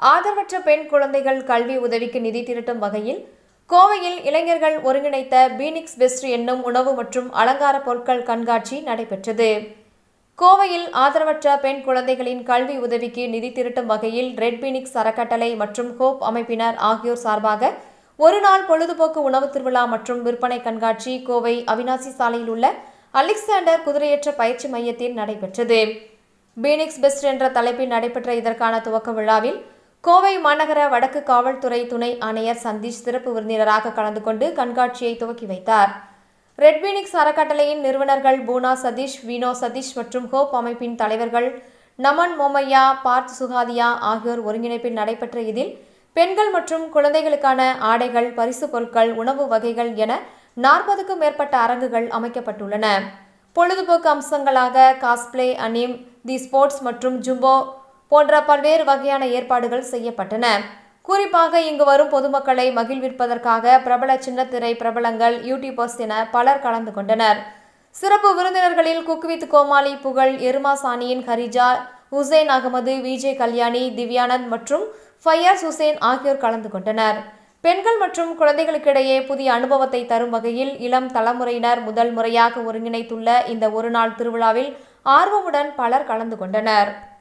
ஆதரவற்ற பெண் குழந்தைகள் கல்வி உதவிக்கு நிதி திரட்டும் வகையில் கோவையில் இளைஞர்கள் ஒருங்கிணைத்த பீனிக்ஸ் பெஸ்ட் என்னும் உணவு மற்றும் அலங்கார பொருட்கள் கண்காட்சி நடைபெற்றது கோவையில் ஆதரவற்ற பெண் குழந்தைகளின் கல்வி உதவிக்கு நிதி திரட்டும் வகையில் ரெட் பீனிக்ஸ் அறக்கட்டளை மற்றும் ஹோப் அமைப்பினர் ஆகியோர் சார்பாக ஒரு நாள் பொழுதுபோக்கு உணவு திருவிழா மற்றும் விற்பனை கண்காட்சி கோவை அவினாசி சாலையில் உள்ள அலெக்சாண்டர் குதிரையேற்ற பயிற்சி மையத்தில் நடைபெற்றது பீனிக்ஸ் பெஸ்ட் என்ற தலைப்பில் நடைபெற்ற இதற்கான துவக்க விழாவில் கோவை மாநகர வடக்கு காவல்துறை துணை ஆணையர் சந்தீஷ் சிறப்பு விருந்தினராக கலந்து கொண்டு கண்காட்சியை துவக்கி வைத்தார் ரெட் பீனிக்ஸ் அறக்கட்டளையின் நிறுவனர்கள் பூனா சதீஷ் வினோ சதீஷ் மற்றும் ஹோப் அமைப்பின் தலைவர்கள் நமன் மோமையா பார்த் சுகாதியா ஆகியோர் ஒருங்கிணைப்பில் நடைபெற்ற இதில் பெண்கள் மற்றும் குழந்தைகளுக்கான ஆடைகள் பரிசு பொருட்கள் உணவு வகைகள் என நாற்பதுக்கும் மேற்பட்ட அரங்குகள் அமைக்கப்பட்டுள்ளன பொழுதுபோக்கு அம்சங்களாக காஸ்பிளே அனிம் தி ஸ்போர்ட்ஸ் மற்றும் ஜும்போ போன்ற பல்வேறு வகையான ஏற்பாடுகள் செய்யப்பட்டன குறிப்பாக இங்கு வரும் பொதுமக்களை மகிழ்விப்பதற்காக பிரபல சின்னத்திரை பிரபலங்கள் யூடியூபர்ஸ் என பலர் கலந்து கொண்டனர் சிறப்பு விருந்தினர்களில் குக்வித் கோமாளி புகழ் எருமா சானியின் ஹரிஜா ஹுசைன் அகமது விஜய் கல்யாணி திவ்யானந்த் மற்றும் ஃபையாஸ் ஹுசேன் ஆகியோர் கலந்து கொண்டனர் பெண்கள் மற்றும் குழந்தைகளுக்கிடையே புதிய அனுபவத்தை தரும் வகையில் இளம் தலைமுறையினர் முதல் முறையாக ஒருங்கிணைத்துள்ள இந்த ஒருநாள் திருவிழாவில் ஆர்வமுடன் பலர் கலந்து கொண்டனர்